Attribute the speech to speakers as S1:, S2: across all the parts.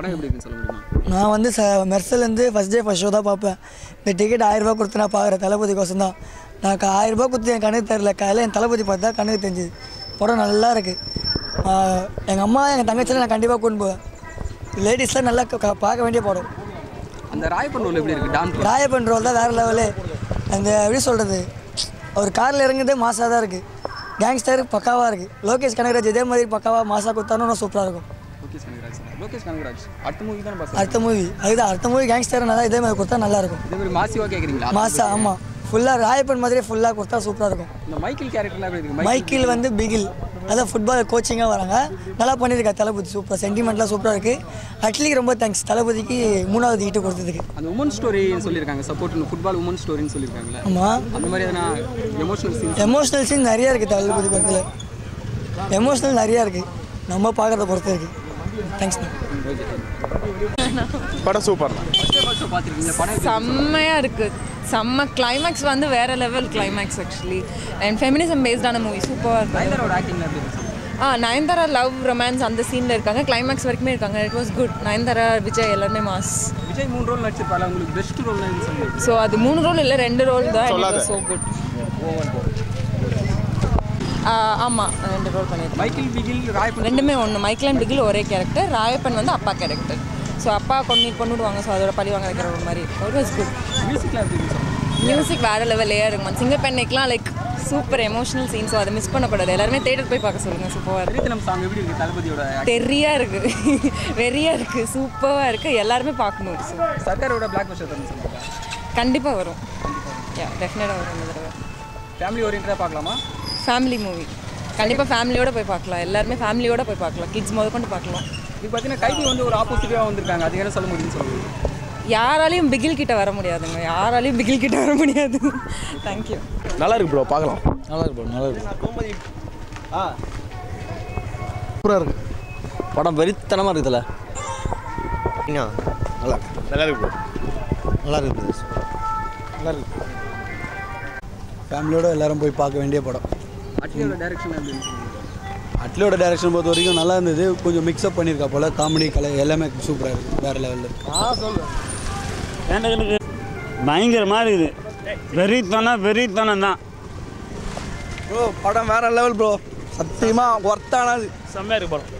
S1: படம் எப்படி இருக்குன்னு சொல்ல முடியுமா
S2: நான் வந்து ச மெர்சல்லேருந்து ஃபஸ்ட் டே ஃபஸ்ட் ஷோ தான் பார்ப்பேன் இந்த டிக்கெட் ஆயிரரூபா கொடுத்து நான் பார்க்குறேன் தளபதிக்கோசம் தான் நான் க- ஆயிரரூபா கொடுத்து என் கண்ணுக்கு தெரில காலையில் என் தளபதி பார்த்தா கண்ணுக்கு தெரிஞ்சுது படம் நல்லா இருக்குது எங்கள் அம்மா எங்கள் தங்கச்சியில் நான் கண்டிப்பாக கொண்டு போவேன் லேடிஸ்லாம் நல்லா க- க- பார்க்க வேண்டிய படம்
S1: அந்த ராயப்பன் ரோல் எப்படி இருக்கு டான்
S2: ராயப்பன் ரோல் தான் வேறு லெவலு அந்த எப்படி சொல்கிறது அவர் காரில் இறங்குறதே மாசாக தான் இருக்குது கேங்ஸ்டர் பக்காவாக இருக்குது லோகேஷ் கனகராஜ் இதே மாதிரி பக்காவாக மாசாக கொடுத்தாலும் சூப்பராக இருக்கும்
S1: லோகேஷ் கனகராஜ் லோகேஷ் கனகராஜ் அடுத்த மூவி தானே பாஸ்
S2: அடுத்த மூவி அதுதான் அடுத்த மூவி கேங்ஸ்டர் நல்லா இதே மாதிரி கொடுத்தா நல்லாயிருக்கும்
S1: இதே மாதிரி மாசிவா கேட்குறீங்களா
S2: மாசா ஆமாம் ஃபுல்லாக ராயப்பன் மாதிரியே ஃபுல்லாக கொடுத்தா சூப்பராக இருக்கும்
S1: இந்த மைக்கேல் கேரக்டர்லாம் எப்படி இருக்கு
S2: மைக்கிள் வந்து பிகில் அதான் ஃபுட்பால் கோச்சிங்காக வராங்க நல்லா பண்ணியிருக்கா தளபதி சூப்பர் சென்டிமெண்ட்லாம் சூப்பராக இருக்குது அட்லிக்கு ரொம்ப தேங்க்ஸ் தளபதிக்கு மூணாவது ஈட்டு கொடுத்ததுக்கு
S1: அந்த உமன் ஸ்டோரி சொல்லியிருக்காங்க சப்போர்ட் ஃபுட்பால் உமன் ஸ்டோரின்னு சொல்லியிருக்காங்களே
S2: ஆமாம்
S1: அந்த மாதிரி எதனா எமோஷனல் சீன்ஸ்
S2: எமோஷ்னல் சீன் நிறையா இருக்குது தளபதி படத்தில் எமோஷ்னல் நிறையா இருக்குது நம்ம பார்க்குறத பொறுத்து இருக்குது தேங்க்ஸ்ண்ணா
S3: படம் சூப்பர்
S1: ஃபர்ஸ்ட் ஃபர்ஸ்ட் பார்த்துருக்கீங்க படம் எப்படி
S4: செம்மையாக இருக்குது செம்ம கிளைமேக்ஸ் வந்து வேற level climax actually and feminism பேஸ்டான மூவி சூப்பராக இருக்கும்
S1: நயன்தாரோட ஆக்டிங்லாம் எப்படி இருக்கு
S4: ஆ நயன்தாரா லவ் ரொமான்ஸ் அந்த சீனில் இருக்காங்க கிளைமேக்ஸ் வரைக்குமே இருக்காங்க it was good Nayanthara Vijay எல்லாருமே மாஸ்
S1: விஜய் மூணு ரோல் நடிச்சிருப்பாரு உங்களுக்கு பெஸ்ட் ரோல் சொல்லுங்க
S4: ஸோ அது மூணு ரோல் இல்லை ரெண்டு ரோல் தான் ஸோ குட் ஆமாம் ரெண்டு ரோல் பண்ணியிருக்கேன்
S1: மைக்கேல் பிகில் ராயப்பன்
S4: ரெண்டுமே ஒன்று மைக்கேல் அண்ட் பிகில் ஒரே கேரக்டர் ராயப்பன் வந்து அப்பா கேரக்டர் ஸோ அப்பா கொண்டு கொண்டுடுவாங்க ஸோ அதோட பழி வாங்க வைக்கிற ஒரு மாதிரி இட் வாஸ் குட்
S1: மியூசிக்லாம் எப்படி இருக்கு சொல்லுங்க
S4: மியூசிக் வேறு லெவல்லையே இருக்கும் சிங்கப்பெண்ணைக்கெலாம் like super emotional scene so அதை மிஸ் பண்ணக்கூடாது எல்லாருமே தேட்டர் போய் பார்க்க சொல்லுங்கள் சூப்பராக இருக்கு
S1: தினம் சாங் எப்படி இருக்கு தளபதியோட acting?
S4: தெரியா இருக்கு வெறியா இருக்கு சூப்பராக இருக்கு எல்லாருமே பார்க்கணும் So,
S1: சர்க்காரோட பிளாக் பஸ்டர் தான் சொல்லுங்க
S4: கண்டிப்பாக வரும் யா டெஃபினட்டாக வரும் இந்த தடவை
S1: ஃபேமிலி ஓரியன்டாக பார்க்கலாமா
S4: ஃபேமிலி மூவி கண்டிப்பாக ஃபேமிலியோட போய் பார்க்கலாம் எல்லாருமே ஃபேமிலியோட போய் பார்க்கலாம் கிட்ஸ் முதல் கொண்டு பார்க்கலாம்
S1: இது பார்த்தீங்கன்னா கைதி வந்து ஒரு ஆப்போசிட்டிவாக வந்திருக்காங்க அது என்ன சொல்ல முடியும்னு சொல்லுங்க
S4: யாராலையும் பிகில் கிட்ட வர முடியாதுங்க யாராலையும் பிகில் கிட்ட வர முடியாது தேங்க்யூ
S3: நல்லா இருக்கு ப்ரோ பார்க்கலாம்
S5: நல்லா இருக்கு ப்ரோ நல்லா இருக்கு
S3: சூப்பராக இருக்கு
S5: படம் வெறித்தனமாக இருக்குதுல்ல
S3: நல்லா நல்லா இருக்கு ப்ரோ
S5: நல்லா இருக்குது
S3: நல்லா இருக்கு
S6: ஃபேமிலியோட எல்லாரும் போய் பார்க்க வேண்டிய படம்
S1: அட்லியோட டைரக்ஷன் அப்படின்னு சொல்லுங்க
S6: அட்லியோட டைரக்ஷன் பொறுத்த வரைக்கும் நல்லா இருந்தது கொஞ்சம் மிக்ஸ்அப் பண்ணியிருக்கா போல காமெடி கலை எல்லாமே சூப்பராக இருக்குது வேறு லெவலில் இருக்குது
S7: எனக்கு பயங்கரமாக இருக்குது வெறித்தனம் வெறித்தனம் தான்
S3: ப்ரோ படம் வேற லெவல் ப்ரோ சத்தியமாக ஒர்த்தானது
S7: செம்மையாக இருக்கு படம்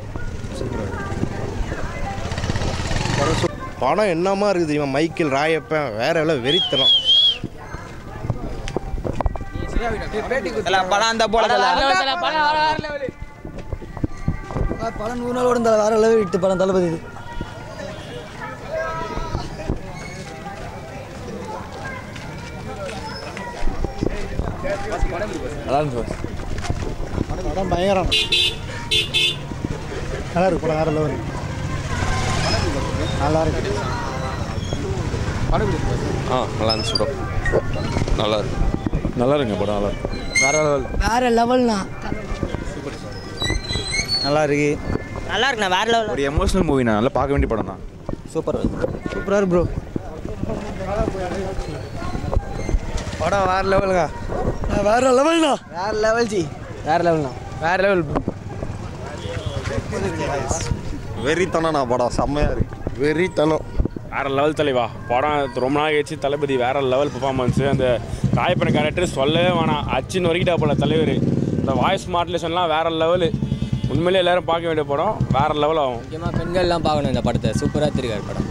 S8: படம் என்னமா இருக்குது இவன் மைக்கேல் ராயப்பன் வேற எவ்வளோ வெறித்தனம்
S5: படம் அந்த போல
S2: படம் நூறு நாள் ஓடும் வேறு லெவல் இட்டு படம் தளபதி இது
S5: நல்லா இருக்கு
S6: படம் பயங்கரம் நல்லா இருக்கு படம் வேறு லெவல் நல்லா இருக்கு
S8: ஆ நல்லா இருந்துச்சு ப்ரோ நல்லா இருக்கு
S3: நல்லா இருக்குங்க படம் நல்லா இருக்கு
S5: வேற லெவல்
S2: வேறு லெவல்னா
S5: நல்லா இருக்கு
S9: நல்லா இருக்குண்ணா வேற லெவலில்
S3: ஒரு எமோஷனல் மூவி நான் நல்லா பார்க்க வேண்டிய படம் தான்
S5: சூப்பர்
S6: சூப்பராக இருக்கு ப்ரோ
S5: படம் வேற லெவலுங்க
S2: வேறு லெவல்னா
S5: வேற லெவல் ஜி வேற லெவல்ண்ணா வேற லெவல்
S8: வெறித்தனம் நான் படம் செம்மையாக இருக்கு வெறித்தனம்
S7: வேற லெவல் தலைவா படம் ரொம்ப நாள் கழிச்சு தளபதி வேற லெவல் பெர்ஃபார்மன்ஸு அந்த ராயப்பன கேரக்டர் சொல்லவே வேணாம் அச்சின்னு வரைக்கிட்டா போல தலைவர் இந்த வாய்ஸ் மாடுலேஷன்லாம் வேற லெவலு உண்மையிலே எல்லாரும் பார்க்க வேண்டிய படம் வேற லெவல் ஆகும்
S5: முக்கியமாக பெண்கள்லாம் பார்க்கணும் இந்த படத்தை சூப்பராக திருக்காரு படம்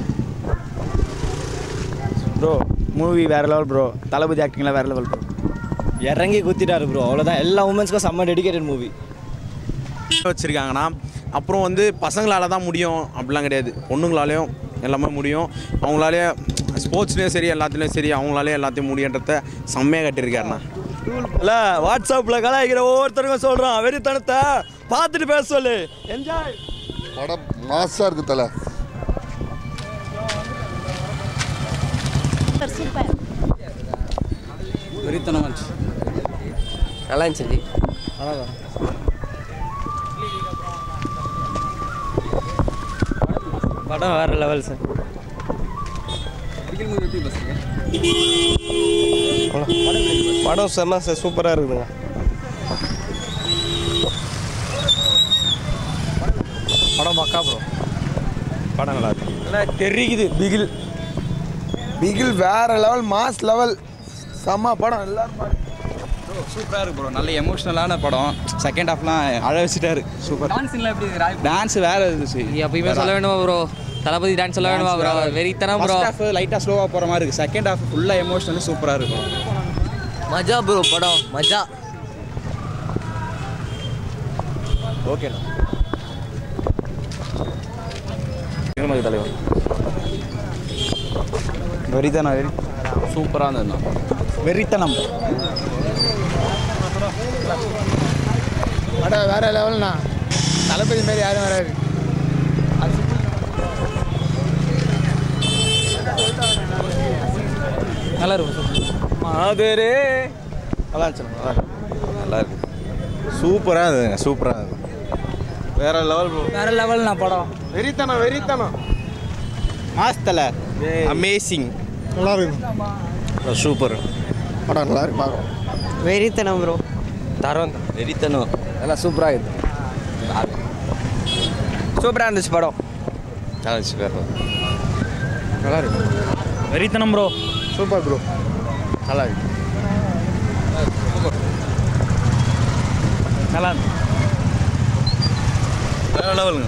S6: ப்ரோ மூவி வேறு லெவல் ப்ரோ தளபதி ஆக்டிங்லாம் வேறு லெவல் ப்ரோ
S5: இறங்கி குத்திட்டாரு ப்ரோ அவ்வளோதான் எல்லா உமன்ஸ்க்கும் செம்ம டெடிகேட்டட் மூவி
S8: வச்சுருக்காங்கன்னா அப்புறம் வந்து பசங்களால தான் முடியும் அப்படிலாம் கிடையாது பொண்ணுங்களாலேயும் எல்லாமே முடியும் அவங்களாலே ஸ்போர்ட்ஸ்லேயும் சரி எல்லாத்துலேயும் சரி அவங்களாலே எல்லாத்தையும் முடியுன்றத செம்மையாக கட்டியிருக்காருண்ணா
S5: இல்லை வாட்ஸ்அப்பில் கலாய்க்கிற ஒவ்வொருத்தருக்கும் சொல்கிறான் வெறித்தனத்தை பார்த்துட்டு பேச சொல்லு என்ஜாய்
S8: படம் மாசாக இருக்கு தலை
S9: சூப்பர்
S1: வெறித்தனம் வந்துச்சு
S5: நல்லா இருந்துச்சு ஜி படம் வேற லெவல் சார்
S1: பிகில் மூவி எப்படி பஸ்ஸுங்க
S5: படம் செம்ம சார் சூப்பராக இருக்குதுங்க
S6: படம் பக்கா ப்ரோ
S7: படம் நல்லா இருக்கு
S5: நல்லா தெரிக்குது பிகில்
S3: பிகில் வேற லெவல் மாஸ் லெவல் செம்ம படம் எல்லாரும் பாருங்க.
S1: சூப்பராக இருக்கு ப்ரோ நல்ல எமோஷ்னலான படம் செகண்ட் ஹாஃப்லாம் அழ வச்சுட்டாரு சூப்பர் டான்ஸ்லாம் எப்படி இருக்கு ராய்
S9: டான்ஸ் வேற இருந்துச்சு
S10: எப்பயுமே சொல்ல வேணுமா ப்ரோ தளபதி டான்ஸ் சொல்ல வேணுமா ப்ரோ வெறித்தனம் ப்ரோ
S1: ஃபர்ஸ்ட் ஹாஃப் லைட்டாக ஸ்லோவாக போகிற மாதிரி இருக்கு செகண்ட் ஹாஃப் ஃபுல்லாக எமோஷனல் சூப்பராக இருக்கும்
S10: மஜா ப்ரோ படம் மஜா
S7: ஓகேண்ணா இருமதி தலைவர்
S1: வெறித்தனம் வெறி
S9: சூப்பராக இருந்ததுண்ணா
S1: வெறித்தனம்
S3: படம் வேற லெவல்ண்ணா தளபதி மாதிரி யாரும் வராது
S10: நல்லா இருக்கும்
S5: மாதரே
S3: நல்லா இருந்துச்சு
S8: நல்லா இருக்கு சூப்பராக இருந்ததுங்க சூப்பராக இருந்தது வேற லெவல் ப்ரோ
S10: வேற லெவல் நான் படம்
S3: வெறித்தனம் வெறித்தனம்
S1: மாஸ்தல
S8: அமேசிங்
S3: நல்லா இருக்கு
S8: சூப்பர்
S3: படம் நல்லா இருக்கு பார்க்கலாம்
S10: வெறித்தனம் ப்ரோ
S5: தரம்
S9: வெறித்தனம்
S1: எல்லாம் சூப்பராக இருக்குது
S10: சூப்பராக இருந்துச்சு படம்
S8: நல்லா இருந்துச்சு வேற level.
S3: நல்லா இருக்கு
S5: வெறித்தனம் ப்ரோ
S3: சூப்பர் ப்ரோ நல்லா இருக்கு
S5: நல்லா
S8: வேற லெவலுங்க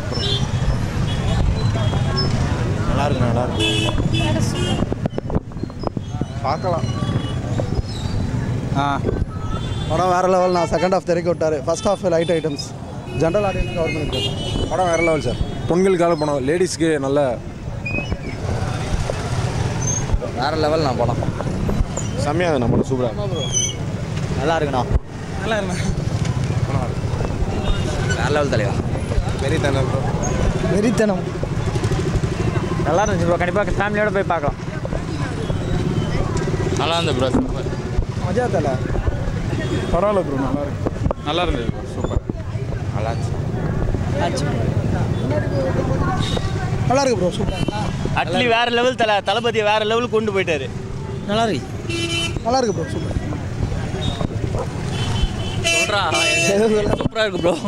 S8: நல்லா இருக்கு நல்லா இருக்கு
S3: பார்க்கலாம்
S1: ஆ
S3: படம் வேற லெவல் நான் செகண்ட் ஹாஃப் திறக்கி விட்டாரு first half light items general audience cover பண்ணிருக்கேன்
S6: படம் வேற லெவல் சார் பொண்களுக்கான படம் லேடிஸ்க்கு நல்ல
S1: வேற லெவல் நான் படம்
S6: செம்மையாக இருந்தது படம் சூப்பராக
S1: நல்லா இருக்குண்ணா
S10: நல்லா இருக்கும்
S1: வேற லெவல் தலைவா
S8: வெறித்தனம் ப்ரோ
S3: வெறித்தனம்
S5: நல்லா இருந்துச்சு ப்ரோ கண்டிப்பாக ஃபேமிலியோட போய் பார்க்கலாம்
S7: நல்லா இருந்தது ப்ரோ சூப்பர்
S3: மஜா தலை
S6: பரவாயில்ல ப்ரோ நல்லா இருக்கு
S7: நல்லா இருந்தது சூப்பர்
S8: நல்லா இருந்துச்சு
S3: நல்லா இருக்கு ப்ரோ சூப்பர்
S5: அட்லி வேற லெவல் தலை தளபதி வேற லெவல் கொண்டு போயிட்டாரு
S10: நல்லா இருக்கு
S3: நல்லா இருக்கு ப்ரோ சூப்பர்
S10: சொல்கிறா சூப்பராக இருக்கு ப்ரோ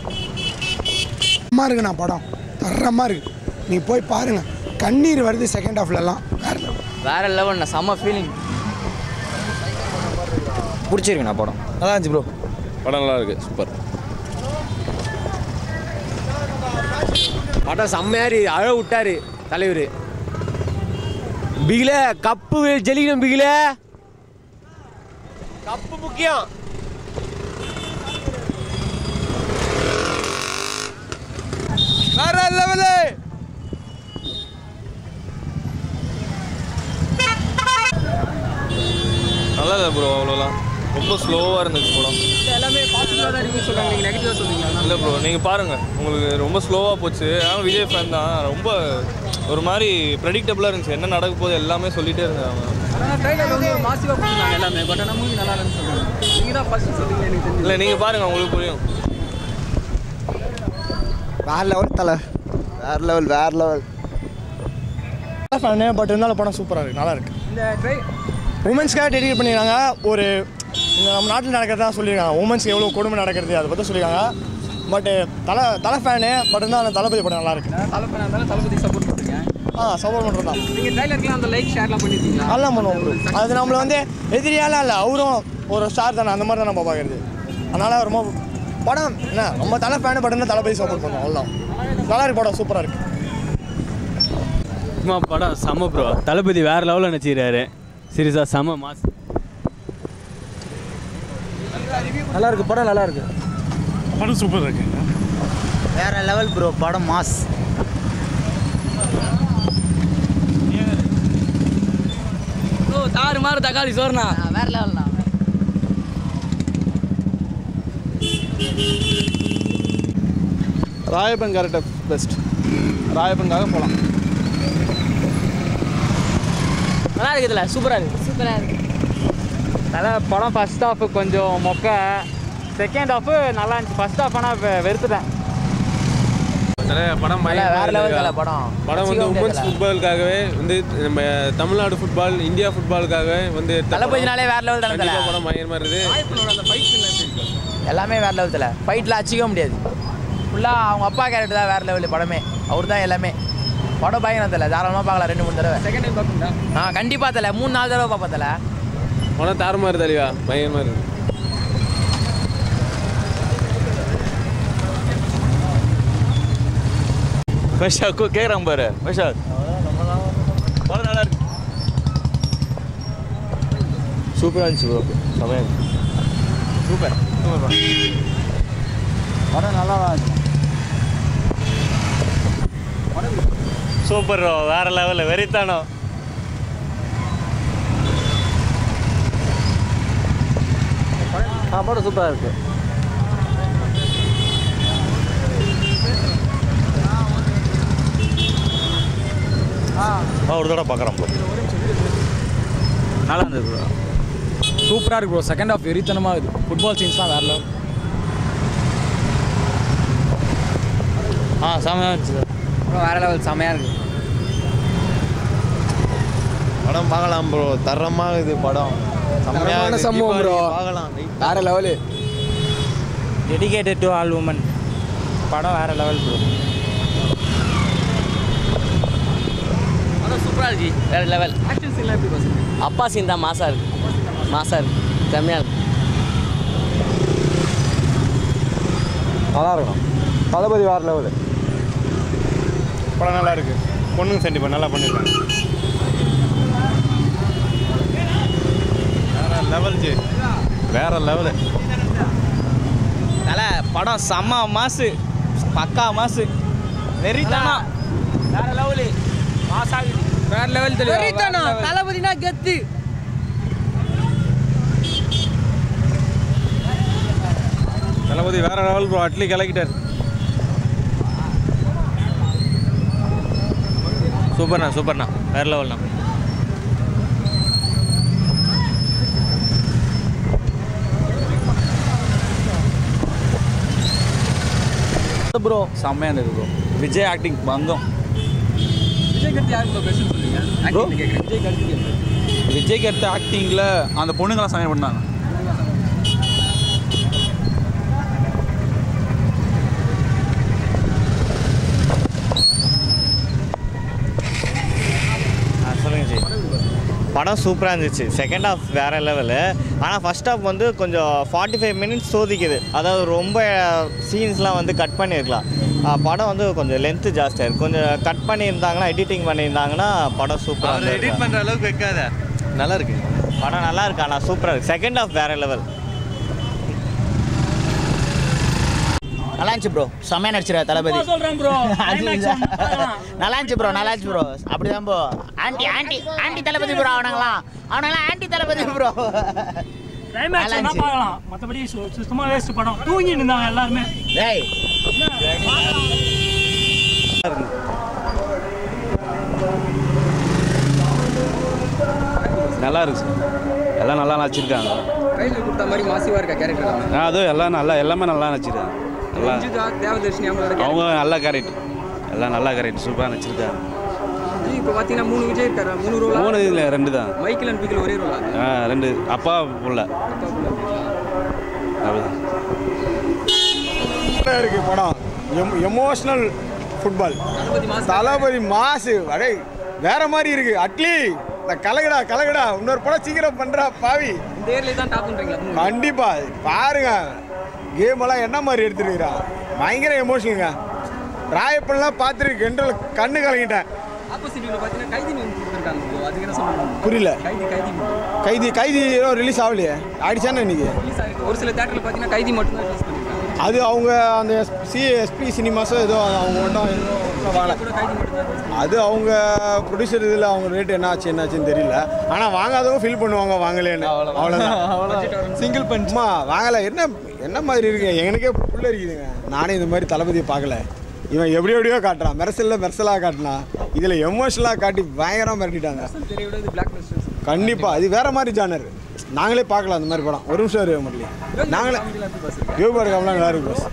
S3: அம்மா இருக்குண்ணா படம் தரமாக இருக்கு நீ போய் பாருங்க கண்ணீர் வருது செகண்ட் ஹாஃப்லலாம் வேற level.
S10: வேற லெவல் நான் செம்ம ஃபீலிங்
S1: பிடிச்சிருக்குண்ணா படம்
S3: நல்லா இருந்துச்சு ப்ரோ
S7: படம் நல்லா இருக்கு சூப்பர்
S5: படம் செம்மையாரி அழ விட்டாரு தலைவர் பிகில கப்பு ஜெலிக்கணும் பிகில கப்பு முக்கியம்
S3: வேற லெவலு
S7: நல்லா இல்லை ப்ரோ அவ்வளோலாம் ரொம்ப ஸ்லோவாக இருந்துச்சு படம்
S1: எல்லாமே பாசிட்டிவாக தான் ரிவ்யூ சொல்கிறாங்க நீங்கள் நெகட்டிவாக சொல்றீங்களா
S7: இல்லை ப்ரோ நீங்கள் பாருங்கள் உங்களுக்கு ரொம்ப ஸ்லோவாக போச்சு ஆனால் விஜய் ஃபேன் தான் ரொம்ப ஒரு மாதிரி ப்ரெடிக்டபுளாக இருந்துச்சு என்ன நடக்க போகுது எல்லாமே சொல்லிகிட்டே இருந்தாங்க
S1: ஆனால் ட்ரைலர் வந்து ஒரு மாசிவாக கொடுத்துருந்தாங்க எல்லாமே பட் ஆனால் மூவி நல்லா இல்லைன்னு சொல்லுவாங்க நீங்கள் தான் ஃபஸ்ட்டு சொல்றீங்க எனக்கு தெரிஞ்சு
S7: இல்லை நீங்கள் பாருங்கள் உங்களுக்கு புரியும்
S3: வேற லெவல் தலை வேற லெவல் வேற லெவல் ஃபேனு பட் இருந்தாலும் படம் சூப்பராக இருக்கு நல்லா இருக்கு
S1: இந்த ட்ரை
S3: உமன்ஸ்க்காக டெடிகேட் பண்ணியிருக்காங்க ஒரு இந்த நம்ம நாட்டில் நடக்கிறதா சொல்லியிருக்காங்க உமன்ஸ்க்கு எவ்வளோ கொடுமை நடக்கிறது அதை பற்றி சொல்லியிருக்காங்க பட்டு தலை தலை ஃபேனு பட் இருந்தால் அந்த தளபதி படம் நல்லா இருக்கு
S1: தளபதி இருந்தாலும் தளபதி சப்போர்ட் பண்ணுறேன்
S3: ஆ சப்போர்ட் பண்ணுறது தான்
S1: நீங்கள் ட்ரைலருக்குலாம் அந்த லைக் ஷேர்லாம் பண்ணியிருக்கீங்களா
S3: நல்லா பண்ணுவோம் bro. அது நம்மளை வந்து எதிரியாலாம் இல்லை அவரும் ஒரு ஸ்டார் தானே அந்த மாதிரி தான் நம்ம பார்க்குறது அதனால் ரொம்ப படம் என்ன ரொம்ப தலை ஃபேனு பட் இருந்தால் தளபதி சப்போர்ட் பண்ணுவோம் அவ்வளோதான் நல்லா இருக்கு படம் சூப்பராக இருக்கு
S11: சும்மா படம் செம்ம ப்ரோ தளபதி வேற லெவலில் நடிச்சிருக்காரு சீரியஸாக செம்ம மாஸ்
S3: நல்லா இருக்கு படம் நல்லா இருக்கு
S6: படம் சூப்பராக இருக்கு
S1: வேற லெவல் ப்ரோ படம் மாஸ்
S10: ஓ தாறு மாறு தக்காளி சோறுண்ணா வேற லெவல்ண்ணா
S3: ராயப்பன் கேரக்டர் பெஸ்ட் ராயப்பனுக்காக போகலாம்
S10: நல்லா இருக்குதுல்ல சூப்பராக இருக்கு
S4: சூப்பராக இருக்கு
S5: தலை படம் ஃபர்ஸ்ட் ஹாஃப் கொஞ்சம் மொக்க செகண்ட் ஹாஃப் நல்லா இருந்துச்சு ஃபர்ஸ்ட் ஹாஃப் ஆனால் வெறுத்துட்டேன்
S7: தலை படம் பயங்கரமா
S10: வேற லெவல்
S7: இருந்ததுக்கா.
S10: தலை படம்
S7: படம் வந்து
S10: அடிச்சுக்க
S7: உமன்ஸ்
S10: முடியாதுல.
S7: ஃபுட்பாலுக்காகவே வந்து நம்ம தமிழ்நாடு ஃபுட்பால் இந்தியா ஃபுட்பாலுக்காகவே வந்து எடுத்த
S10: தளபதினாலே வேற லெவல் தானே
S7: கண்டிப்பா
S10: தலை
S7: படம் பயங்கரமா இருக்குது
S1: அந்த ஃபைட் சீன்
S10: எல்லாமே வேற லெவல் தலை ஃபைட்டில் அடிச்சிக்க முடியாது ஃபுல்லாக அவங்க அப்பா கேரக்டர் தான் வேற லெவல் படமே அவர் தான் எல்லாமே
S12: படம் பயங்கரம் தலை தாராளமாக பார்க்கலாம் ரெண்டு மூணு தடவை
S10: செகண்ட் டைம் பார்க்கணும்டா
S12: ஆ கண்டிப்பாக தலை மூணு நாலு தடவை பார்ப்பேன் தலை
S9: படம் தாறுமாறு தலைவா பயங்கரமாக இருக்கு
S1: வைஷாக் கேட்குறான் பாரு வைஷாக் படம் நல்லா இருக்கு
S3: சூப்பராக இருந்துச்சு ப்ரோ செமையாக
S1: சூப்பர் சூப்பர்
S3: படம் நல்லா இருந்துச்சு
S13: சூப்பர் வேற லெவலில் வெறித்தானோ
S3: ஆ படம் சூப்பராக இருக்குது
S13: ஒரு தடவை பார்க்குறோம் ப்ரோ
S1: நல்லா இருந்தது ப்ரோ
S10: சூப்பராக இருக்கு ப்ரோ செகண்ட் ஆஃப் வெறித்தனமாக இருக்குது ஃபுட்பால் சீன்ஸ்லாம் வேற லெவல்
S12: ஆ செமையாக இருந்துச்சு
S10: ப்ரோ வேற லெவல் செமையாக இருக்குது
S3: படம் பார்க்கலாம் ப்ரோ தரமாக இது படம்
S10: தரமான சம்பவம் bro.
S3: பார்க்கலாம்
S10: வேற level
S12: dedicated to all woman படம் வேற லெவல் ப்ரோ
S10: படம் சூப்பராக இருக்கு வேற லெவல் ஆக்ஷன் சீன்லாம் எப்படி பசங்க
S12: அப்பா சீன் தான் மாசா இருக்கு மாசா இருக்கு செம்மையாக இருக்கு
S3: நல்லா இருக்கும் தளபதி வேறு லெவலு
S13: படம் நல்லா இருக்கு பொண்ணுங்க சென்டிமெண்ட் நல்லா பண்ணியிருக்காங்க வேற லெவல் ஜி வேற லெவலு
S1: தலை படம் செம்ம மாசு பக்கா மாசு வெறித்தனா
S10: வேற லெவலு மாசாகுது வேற லெவல் தெரியும்
S12: தளபதினா கெத்து
S9: தளபதி வேற லெவல் ப்ரோ அட்லி கலக்கிட்டார்
S13: சூப்பர்ண்ணா சூப்பர்ண்ணா வேற லெவல்ண்ணா
S1: ப்ரோ செம்மையாக இருந்தது ப்ரோ விஜய் ஆக்டிங் பங்கம்
S10: விஜய் கருத்து யாருக்கு ப்ரோ பெஸ்ட்னு சொல்லுங்க
S1: Bro?
S10: ஆக்டிங் கேட்குறேன் விஜய் கருத்து கேட்குறேன்
S1: விஜய்க்கு எடுத்த ஆக்டிங்கில் அந்த பொண்ணுங்களாம் சமையல் பண்ணாங்க
S13: சொல்லுங்க ஜி படம் சூப்பராக இருந்துச்சு செகண்ட் ஹாஃப் வேறு லெவலு ஆனால் ஃபர்ஸ்ட் ஹாஃப் வந்து கொஞ்சம் ஃபார்ட்டி ஃபைவ் மினிட்ஸ் சோதிக்குது அதாவது ரொம்ப சீன்ஸ்லாம் வந்து கட் பண்ணியிருக்கலாம் ஆ, படம் வந்து கொஞ்சம் லென்த்து ஜாஸ்தியாக இருக்குது கொஞ்சம் கட் பண்ணியிருந்தாங்கன்னா எடிட்டிங் பண்ணியிருந்தாங்கன்னா படம் சூப்பராக
S9: எடிட் பண்ணுற அளவுக்கு வைக்காத நல்லா இருக்கு
S13: படம் நல்லா இருக்கு ஆனால் சூப்பராக இருக்குது செகண்ட் ஹாஃப் வேறு லெவல்
S12: நல்லா இருந்துச்சு ப்ரோ செம்மையாக நடிச்சிருக்கா தளபதி
S10: சொல்கிறேன் ப்ரோ
S12: நல்லா இருந்துச்சு ப்ரோ நல்லா இருந்துச்சு ப்ரோ அப்படிதான் bro anti anti anti Thalapathy bro அவனுங்களாம் அவனுங்களாம் ஆண்டி தளபதி ப்ரோ
S10: கிளைமேக்ஸ் என்ன பார்க்கலாம் மற்றபடி சுத்தமாக வேஸ்ட் படம் தூங்கி இருந்தாங்க எல்லாருமே
S12: டேய்
S1: நல்லா இருக்கு சார் எல்லாம் நல்லா நடிச்சிருக்காங்க
S10: ட்ரைலர் கொடுத்த மாதிரி மாசிவாக இருக்கா கேரக்டர்
S1: ஆ, அதுவும் எல்லாம் நல்லா எல்லாமே நல்லா நடிச்சிருக்காங்க எல்லாம்
S10: ரஞ்சிதா தேவதர்ஷினி அவங்களோட
S1: அவங்க நல்ல கேரக்டர் எல்லாம் நல்ல கேரக்டர் சூப்பராக நடிச்சிருக்காங்க
S10: ஜி இப்போ பார்த்தீங்கன்னா மூணு விஜய் இருக்காரு மூணு ரோல்
S1: மூணு இல்லை ரெண்டு தான்
S10: மைக்கேல் அண்ட் பிகில் ஒரே ரோலா
S1: ஆ ரெண்டு அப்பா புள்ள அப்படிதான்
S3: இருக்கு படம் எம் எமோஷ்னல் ஃபுட்பால் தளபதி மாசு அடே வேற மாதிரி இருக்கு அட்லி இந்த கலகடா கலகடா இன்னொரு படம் சீக்கிரம் பண்றா பாவி
S10: இந்த ஏர்லேயே தான் டாப் பண்ணுறீங்களா
S3: கண்டிப்பா பாருங்க கேம் எல்லாம் என்ன மாதிரி எடுத்துருக்கிறா பயங்கர எமோஷனுங்க ராயப்பன்லாம் பார்த்துருக்கு கெண்டல் கண்ணு கலங்கிட்டேன்
S10: ஆப்போசிட் பார்த்தீங்கன்னா கைதி ஒன்று கொடுத்துருக்காங்க bro. அதுக்கு என்ன சொல்லணும்
S3: புரியல
S10: கைதி கைதி
S3: கைதி கைதி ரிலீஸ் ஆகலையே ஆயிடுச்சானே இன்னைக்கு
S10: ரிலீஸ் ஆகிருக்கு ஒரு சில தேட்டரில் பார்த்தீங்கன்னா கைதி மட்டும் தான் ரிலீஸ் பண்ணிருக்காங்க
S3: அது அவங்க அந்த சி எஸ்பி சினிமாஸோ ஏதோ அவங்க மட்டும் வாங்கல
S10: கூட கைதி மட்டும் தான் release
S3: அது அவங்க ப்ரொடியூசர் இதில் அவங்க ரேட் என்ன ஆச்சு என்னாச்சுன்னு தெரியல ஆனால் வாங்காதவங்க ஃபீல் பண்ணுவாங்க வாங்கலேன்னு அவ்வளோதான் சிங்கிள் பஞ்சுமா வாங்கலை என்ன என்ன மாதிரி இருக்கு எனக்கே புள்ள இருக்குதுங்க நானே இந்த மாதிரி தளபதியை பார்க்கல இவன் எப்படி எப்படியோ காட்டுறான் மெரசலில் மெரசலாக காட்டினான் இதில் எமோஷனலாக காட்டி பயங்கரமாக மிரட்டிட்டாங்க
S10: தெரிய விட இது பிளாக் பஸ்டர்ஸ்
S3: கண்டிப்பாக இது வேற மாதிரி ஜானர் நாங்களே பார்க்கலாம் அந்த மாதிரி படம் ஒரு நிமிஷம் இருக்கு மட்டும் நாங்களே யோகி பாபு காமெடிலாம் நல்லா இருக்கு பஸ்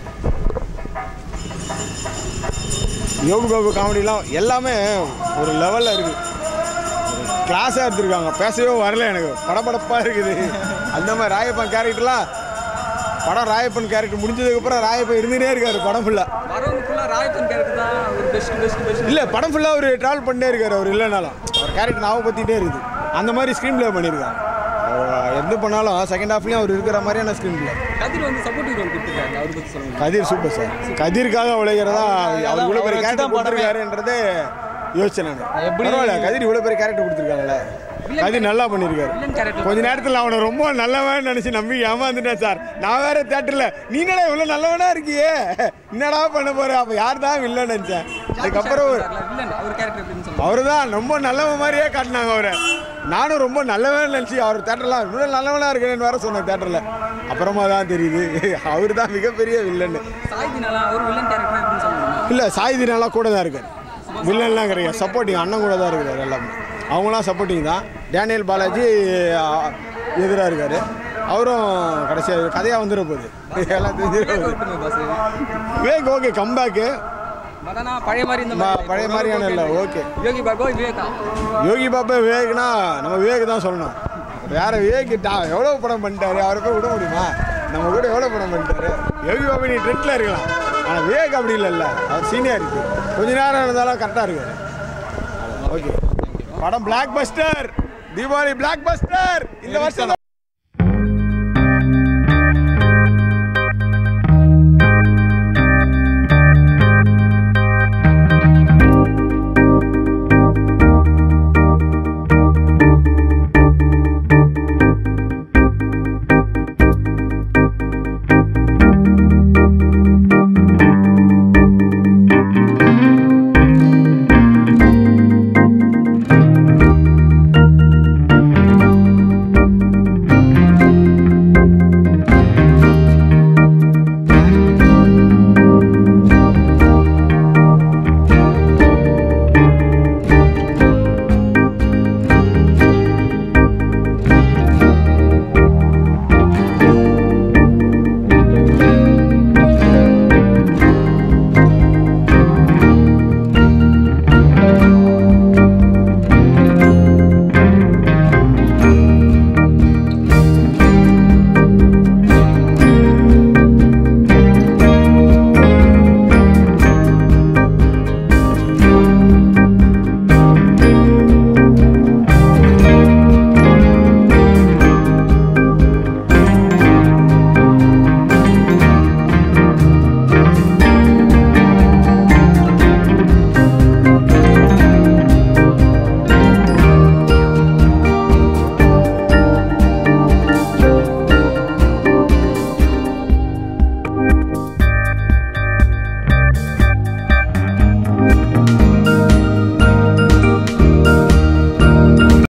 S3: யோகி பாபு காமெடிலாம் எல்லாமே ஒரு லெவலில் இருக்கு கிளாஸாக எடுத்திருக்காங்க பேசவே வரல எனக்கு படபடப்பாக இருக்குது அந்த மாதிரி ராயப்பன் கேரக்டர்லாம் படம் ராயப்பன் கேரக்டர் முடிஞ்சதுக்கப்புறம் ராயப்பன் இருந்துகிட்டே இருக்காரு படம் ஃபுல்லாக
S1: வரவங்க ஃபுல்லாக ராயப்பன் கேரக்டர் தான் ஒரு பெஸ்ட் பெஸ்ட் பெஸ்ட்
S3: இல்லை படம் ஃபுல்லாக அவர் ட்ராவல் பண்ணிட்டே இருக்காரு அவர் இல்லைனாலும் அவர் கேரக்டர் ஞாபகப்படுத்திட்டே இருக்குது அந்த மாதிரி ஸ்க்ரீன் ப்ளே பண்ணியிருக்காங்க அவர் எந்த பண்ணாலும் செகண்ட் ஹாஃப்லேயும் அவர் இருக்கிற மாதிரியான ஸ்க்ரீன் ப்ளே
S1: கதிர் வந்து சப்போர்ட்டிவ் ரோல் கொடுத்துருக்காங்க அவரை பற்றி சொல்லுங்க
S3: கதிர் சூப்பர் சார் கதிர்க்காக உழைக்கிறதா அவர் இவ்வளோ பெரிய கேரக்டர் கொடுத்துருக்காருன்றது யோசிச்சேன் நான் பரவாயில்ல கதிர் இவ்வளோ பெரிய கேரக்டர் கொடுத்துருக்காங்கல்ல கதிர் நல்லா பண்ணியிருக்காரு கொஞ்ச நேரத்தில் அவனை ரொம்ப நல்லவன் நினச்சி நம்பி ஏமாந்துட்டேன் சார் நான் வேற தேட்டரில் நீ என்னடா இவ்வளோ நல்லவனா இருக்கியே என்னடா பண்ண போற அப்போ யார் தான் வில்லன் நினச்சேன் அதுக்கப்புறம் ஒரு-
S1: வில்லன் அவர் கேரக்டர் எப்படின்னு சொல்லுங்க
S3: அவர் தான் ரொம்ப நல்லவன் மாதிரியே காட்டினாங்க அவரை நானும் ரொம்ப நல்லவன் நினச்சி அவர் தேட்டரில் இவ்வளோ நல்லவனாக இருக்கேன்னு வேற சொன்னேன் தேட்டரில் அப்புறமா தான் தெரியுது அவர் தான் மிகப்பெரிய வில்லன்னு
S1: சாய்தினாலா அவர் வில்லன் கேரக்டர் எப்படின்னு சொல்லுங்க
S3: இல்லை சாய்தினாலாம் கூட தான் இருக்கார் வில்லன்லாம் கிடையாது சப்போர்ட்டிங் அண்ணன் கூட தான் இருக்கிறார் எல்லாமே அவங்களாம் சப்போர்ட்டிங் தான் டேனியல் பாலாஜி எதிராக இருக்கார் அவரும் கடைசியாக கதையாக வந்துட போகுது எல்லாம் தெரிஞ்சிட போகுது விவேக் ஓகே கம்பேக்கு
S1: மதனா பழைய மாதிரி இந்த
S3: பழைய மாதிரியான இல்லை ஓகே
S1: யோகி பாபா விவேகா
S3: யோகி பாபா விவேக்னா நம்ம விவேக் தான் சொல்லணும் வேற விவேக் டா- எவ்வளோ படம் பண்ணிட்டாரு அவரை போய் விட முடியுமா நம்ம கூட எவ்வளோ படம் பண்ணிட்டாரு யோகி பாபா நீ ட்ரெண்டில் இருக்கலாம் ஆனால் விவேக் அப்படி இல்லைல்ல அவர் சீனியர் இருக்கு கொஞ்ச நேரம் இருந்தாலும் கரெக்டாக இருக்காரு ஓகே படம் blockbuster Deepavali blockbuster இந்த வருஷம்